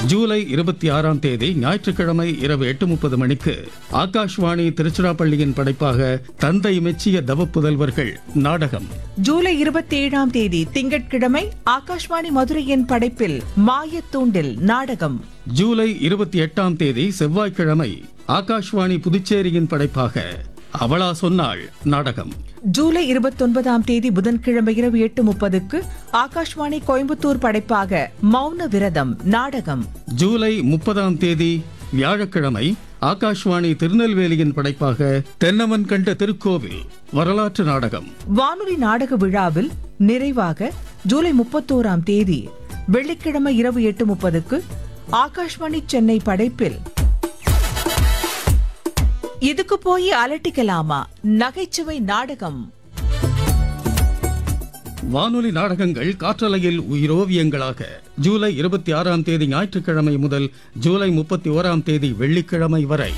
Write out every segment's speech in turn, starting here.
ஜூலை இருபத்தி ஆறாம் தேதி ஞாயிற்றுக்கிழமை இரவு எட்டு முப்பது மணிக்கு ஆகாஷ்வாணி திருச்சிராப்பள்ளியின் படைப்பாக தந்தை மெச்சிய தவப்புதல்வர்கள் நாடகம் ஜூலை இருபத்தி ஏழாம் தேதி திங்கட்கிழமை ஆகாஷ்வாணி மதுரையின் படைப்பில் மாயத்தூண்டில் நாடகம் ஜூலை இருபத்தி எட்டாம் தேதி செவ்வாய்க்கிழமை ஆகாஷ்வாணி புதுச்சேரியின் படைப்பாக அவளா சொன்னாள் நாடகம் ஜூலை இருபத்தொன்பதாம் தேதி புதன்கிழமை இரவு எட்டு முப்பதுக்கு ஆகாஷ்வாணி கோயம்புத்தூர் படைப்பாக மௌன விரதம் நாடகம் ஜூலை முப்பதாம் தேதி வியாழக்கிழமை ஆகாஷ்வாணி திருநெல்வேலியின் படைப்பாக தென்னவன் கண்ட திருக்கோவில் வரலாற்று நாடகம் வானொலி நாடக விழாவில் நிறைவாக ஜூலை முப்பத்தோராம் தேதி வெள்ளிக்கிழமை இரவு எட்டு முப்பதுக்கு ஆகாஷ்வாணி சென்னை படைப்பில் இதுக்கு போய் அலட்டிக்கலாமா நகைச்சுவை நாடகம் வானொலி நாடகங்கள் காற்றலையில் உயிரோவியங்களாக ஜூலை இருபத்தி ஆறாம் தேதி ஞாயிற்றுக்கிழமை முதல் ஜூலை முப்பத்தி ஓராம் தேதி வெள்ளிக்கிழமை வரை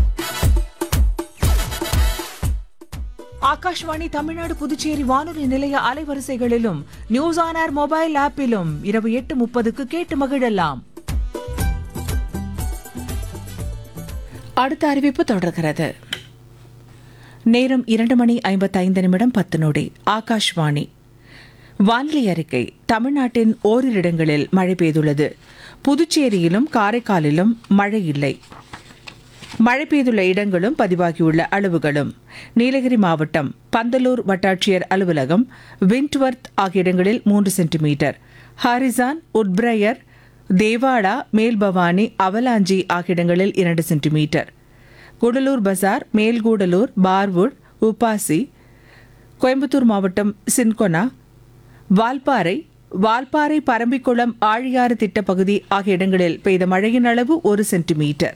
ஆகாஷ்வாணி தமிழ்நாடு புதுச்சேரி வானொலி நிலைய அலைவரிசைகளிலும் நியூஸ் ஆன் ஏர் மொபைல் ஆப்பிலும் இரவு எட்டு முப்பதுக்கு கேட்டு மகிழலாம் அடுத்த அறிவிப்பு தொடர்கிறது நேரம் இரண்டு மணி ஐம்பத்தைந்து நிமிடம் பத்து நொடி ஆகாஷ்வாணி வானிலை அறிக்கை தமிழ்நாட்டின் ஓரிரு இடங்களில் மழை பெய்துள்ளது புதுச்சேரியிலும் காரைக்காலிலும் மழை இல்லை மழை பெய்துள்ள இடங்களும் பதிவாகியுள்ள அளவுகளும் நீலகிரி மாவட்டம் பந்தலூர் வட்டாட்சியர் அலுவலகம் விண்ட்வர்த் ஆகிய இடங்களில் மூன்று centimetre Harrison Woodbriar Devala Melbhavani Avalanche ஆகிய இடங்களில் இரண்டு சென்டிமீட்டர் குடலூர் பசார் மேல்கூடலூர் பார்வுட் உப்பாசி கோயம்புத்தூர் மாவட்டம் சின்கொனா வால்பாறை வால்பாறை பரம்பிக்குளம் ஆழியாறு திட்ட பகுதி ஆகிய இடங்களில் பெய்த மழையின் அளவு ஒரு சென்டிமீட்டர்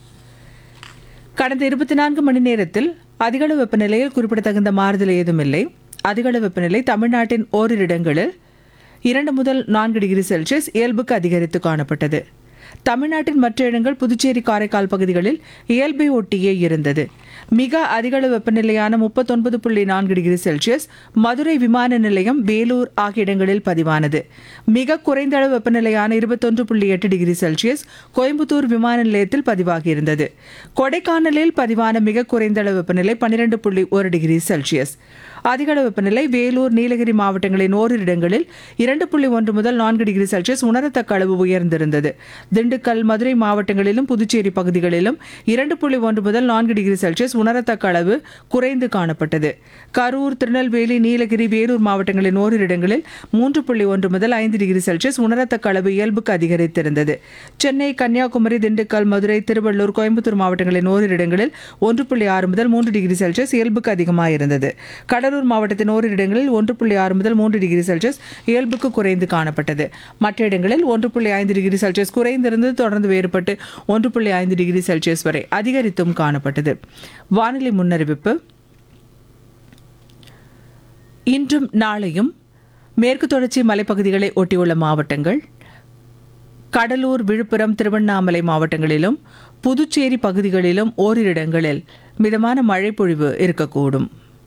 கடந்த இருபத்தி நான்கு மணி நேரத்தில் அதிகளவு வெப்பநிலையில் குறிப்பிடத்தகுந்த மாறுதல் ஏதுமில்லை அதிகளவு வெப்பநிலை தமிழ்நாட்டின் ஓரிரு இடங்களில் இரண்டு முதல் நான்கு டிகிரி செல்சியஸ் இயல்புக்கு அதிகரித்து காணப்பட்டது தமிழ்நாட்டின் மற்ற இடங்கள் புதுச்சேரி காரைக்கால் பகுதிகளில் இயல்பை ஒட்டியே இருந்தது மிக அதிகளவு வெப்பநிலையான முப்பத்தொன்பது புள்ளி நான்கு டிகிரி செல்சியஸ் மதுரை விமான நிலையம் வேலூர் ஆகிய இடங்களில் பதிவானது மிக குறைந்த அளவு வெப்பநிலையான இருபத்தொன்று புள்ளி எட்டு டிகிரி செல்சியஸ் கோயம்புத்தூர் விமான நிலையத்தில் பதிவாகியிருந்தது கொடைக்கானலில் பதிவான மிக குறைந்த அளவு வெப்பநிலை பன்னிரண்டு புள்ளி ஒரு டிகிரி செல்சியஸ் அதிகளவு வெப்பநிலை வேலூர் நீலகிரி மாவட்டங்களின் ஓரிரு இடங்களில் இரண்டு புள்ளி ஒன்று முதல் நான்கு டிகிரி செல்சியஸ் உணரத்தக்க அளவு உயர்ந்திருந்தது திண்டுக்கல் மதுரை மாவட்டங்களிலும் புதுச்சேரி பகுதிகளிலும் இரண்டு புள்ளி ஒன்று முதல் நான்கு டிகிரி செல்சியஸ் உணரத்தக்க அளவு குறைந்து காணப்பட்டது கரூர் திருநெல்வேலி நீலகிரி வேலூர் மாவட்டங்களின் ஓரிரு இடங்களில் மூன்று புள்ளி ஒன்று முதல் ஐந்து டிகிரி செல்சியஸ் உணரத்தக்க அளவு இயல்புக்கு அதிகரித்திருந்தது சென்னை கன்னியாகுமரி திண்டுக்கல் மதுரை திருவள்ளூர் கோயம்புத்தூர் மாவட்டங்களின் ஓரிரு இடங்களில் ஒன்று புள்ளி ஆறு முதல் மூன்று டிகிரி செல்சியஸ் இயல்புக்கு அதிகமாக இருந்தது கடலூர் மாவட்டத்தின் ஓரிரு இடங்களில் ஒன்று புள்ளி ஆறு முதல் மூன்று டிகிரி செல்சியஸ் இயல்புக்கு குறைந்து காணப்பட்டது மற்ற இடங்களில் ஒன்று புள்ளி ஐந்து டிகிரி செல்சியஸ் குறைந்திருந்து தொடர்ந்து வேறுபட்டு ஒன்று புள்ளி ஐந்து டிகிரி செல்சியஸ் வரை அதிகரித்தும் காணப்பட்டது வானிலை முன்னறிவிப்பு இன்றும் நாளையும் மேற்கு தொடர்ச்சி மலைப்பகுதிகளை ஒட்டியுள்ள மாவட்டங்கள் கடலூர் விழுப்புரம் திருவண்ணாமலை மாவட்டங்களிலும் புதுச்சேரி பகுதிகளிலும் ஓரிரு இடங்களில் மிதமான மழை பொழிவு இருக்கக்கூடும்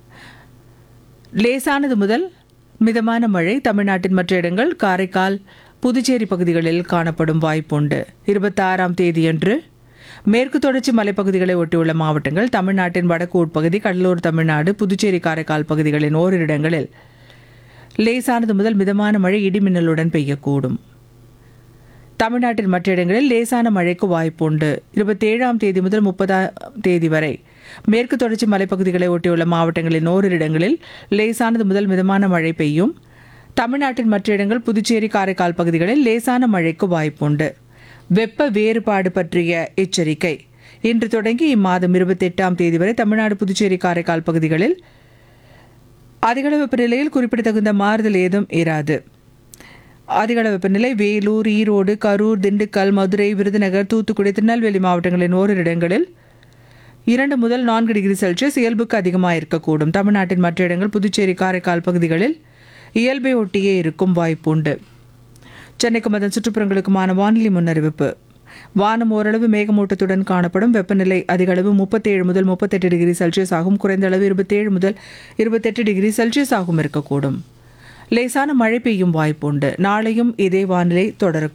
லேசானது முதல் மிதமான மழை தமிழ்நாட்டின் மற்ற இடங்கள் காரைக்கால் புதுச்சேரி பகுதிகளில் காணப்படும் வாய்ப்புண்டு இருபத்தாறாம் தேதியன்று மேற்கு தொடர்ச்சி மலைப்பகுதிகளை ஒட்டியுள்ள மாவட்டங்கள் தமிழ்நாட்டின் வடக்கு உட்பகுதி கடலூர் தமிழ்நாடு புதுச்சேரி காரைக்கால் பகுதிகளின் ஓரிரு இடங்களில் லேசானது முதல் மிதமான மழை இடிமின்னலுடன் பெய்யக்கூடும் தமிழ்நாட்டின் மற்ற இடங்களில் லேசான மழைக்கு வாய்ப்புண்டு இருபத்தேழாம் தேதி முதல் முப்பதாம் தேதி வரை மேற்கு தொடர்ச்சி மலைப்பகுதிகளை ஒட்டியுள்ள மாவட்டங்களின் ஓரிரு இடங்களில் லேசானது முதல் மிதமான மழை பெய்யும் தமிழ்நாட்டின் மற்ற இடங்கள் புதுச்சேரி காரைக்கால் பகுதிகளில் லேசான மழைக்கு வாய்ப்புண்டு வெப்ப வேறுபாடு பற்றிய எச்சரிக்கை இன்று தொடங்கி இம்மாதம் இருபத்தெட்டாம் தேதி வரை தமிழ்நாடு புதுச்சேரி காரைக்கால் பகுதிகளில் அதிகளவு வெப்பநிலையில் குறிப்பிடத்தகுந்த மாறுதல் ஏதும் இராது அதிகள வெப்பநிலை வேலூர் ஈரோடு கரூர் திண்டுக்கல் மதுரை விருதுநகர் தூத்துக்குடி திருநெல்வேலி மாவட்டங்களின் ஓரிரு இடங்களில் இரண்டு முதல் நான்கு டிகிரி செல்சியஸ் இயல்புக்கு அதிகமாக இருக்கக்கூடும் தமிழ்நாட்டின் மற்ற இடங்கள் புதுச்சேரி காரைக்கால் பகுதிகளில் இயல்பை ஒட்டியே இருக்கும் வாய்ப்புண்டு சென்னைக்கும் அதன் சுற்றுப்புறங்களுக்குமான வானிலை முன்னறிவிப்பு வானம் ஓரளவு மேகமூட்டத்துடன் காணப்படும் வெப்பநிலை அதிக அளவு முப்பத்தேழு முதல் முப்பத்தெட்டு டிகிரி செல்சியஸ் ஆகும் குறைந்த அளவு இருபத்தேழு முதல் இருபத்தெட்டு டிகிரி செல்சியஸ் ஆகும் இருக்கக்கூடும் லேசான மழை பெய்யும் வாய்ப்புண்டு நாளையும் இதே வானிலை தொடரும்